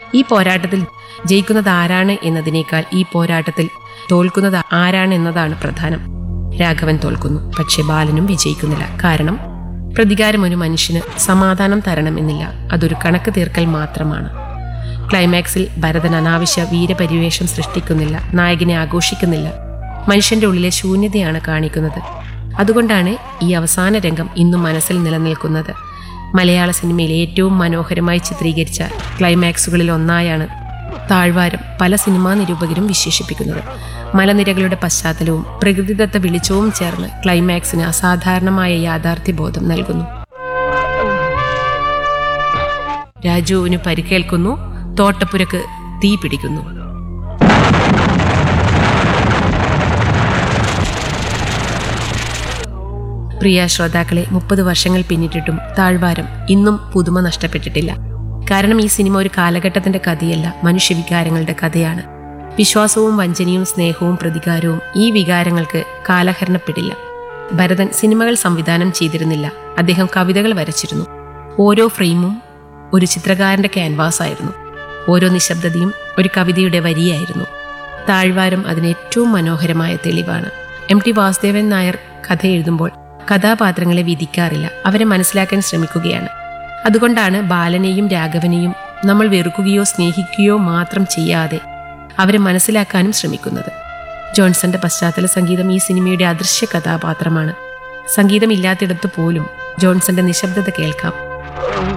ഈ പോരാട്ടത്തിൽ ജയിക്കുന്നത് ആരാണ് എന്നതിനേക്കാൾ ഈ പോരാട്ടത്തിൽ തോൽക്കുന്നത് ആരാണ് എന്നതാണ് പ്രധാനം രാഘവൻ തോൽക്കുന്നു പക്ഷെ ബാലനും വിജയിക്കുന്നില്ല കാരണം പ്രതികാരം ഒരു മനുഷ്യന് സമാധാനം തരണമെന്നില്ല അതൊരു കണക്ക് തീർക്കൽ മാത്രമാണ് ക്ലൈമാക്സിൽ ഭരതൻ അനാവശ്യ വീരപരിവേഷം സൃഷ്ടിക്കുന്നില്ല നായകനെ ആഘോഷിക്കുന്നില്ല മനുഷ്യന്റെ ഉള്ളിലെ ശൂന്യതയാണ് കാണിക്കുന്നത് അതുകൊണ്ടാണ് ഈ അവസാന രംഗം ഇന്നും മനസ്സിൽ നിലനിൽക്കുന്നത് മലയാള സിനിമയിൽ ഏറ്റവും മനോഹരമായി ചിത്രീകരിച്ച ക്ലൈമാക്സുകളിൽ ഒന്നായാണ് താഴ്വാരം പല സിനിമാ നിരൂപകരും വിശേഷിപ്പിക്കുന്നത് മലനിരകളുടെ പശ്ചാത്തലവും പ്രകൃതിദത്ത വെളിച്ചവും ചേർന്ന് ക്ലൈമാക്സിന് അസാധാരണമായ യാഥാർത്ഥ്യബോധം നൽകുന്നു രാജുവിന് പരിക്കേൽക്കുന്നു തോട്ടപ്പുരക്ക് തീ പിടിക്കുന്നു പ്രിയ ശ്രോതാക്കളെ മുപ്പത് വർഷങ്ങൾ പിന്നിട്ടിട്ടും താഴ്വാരം ഇന്നും പുതുമ നഷ്ടപ്പെട്ടിട്ടില്ല കാരണം ഈ സിനിമ ഒരു കാലഘട്ടത്തിന്റെ കഥയല്ല മനുഷ്യവികാരങ്ങളുടെ കഥയാണ് വിശ്വാസവും വഞ്ചനയും സ്നേഹവും പ്രതികാരവും ഈ വികാരങ്ങൾക്ക് കാലഹരണപ്പെടില്ല ഭരതൻ സിനിമകൾ സംവിധാനം ചെയ്തിരുന്നില്ല അദ്ദേഹം കവിതകൾ വരച്ചിരുന്നു ഓരോ ഫ്രെയിമും ഒരു ചിത്രകാരന്റെ ക്യാൻവാസ് ആയിരുന്നു ഓരോ നിശബ്ദതയും ഒരു കവിതയുടെ വരിയായിരുന്നു താഴ്വാരം അതിന് ഏറ്റവും മനോഹരമായ തെളിവാണ് എം ടി വാസുദേവൻ നായർ കഥ എഴുതുമ്പോൾ കഥാപാത്രങ്ങളെ വിധിക്കാറില്ല അവരെ മനസ്സിലാക്കാൻ ശ്രമിക്കുകയാണ് അതുകൊണ്ടാണ് ബാലനെയും രാഘവനെയും നമ്മൾ വെറുക്കുകയോ സ്നേഹിക്കുകയോ മാത്രം ചെയ്യാതെ അവരെ മനസ്സിലാക്കാനും ശ്രമിക്കുന്നത് ജോൺസന്റെ പശ്ചാത്തല സംഗീതം ഈ സിനിമയുടെ അദൃശ്യ കഥാപാത്രമാണ് സംഗീതമില്ലാത്തിടത്ത് പോലും ജോൺസന്റെ നിശബ്ദത കേൾക്കാം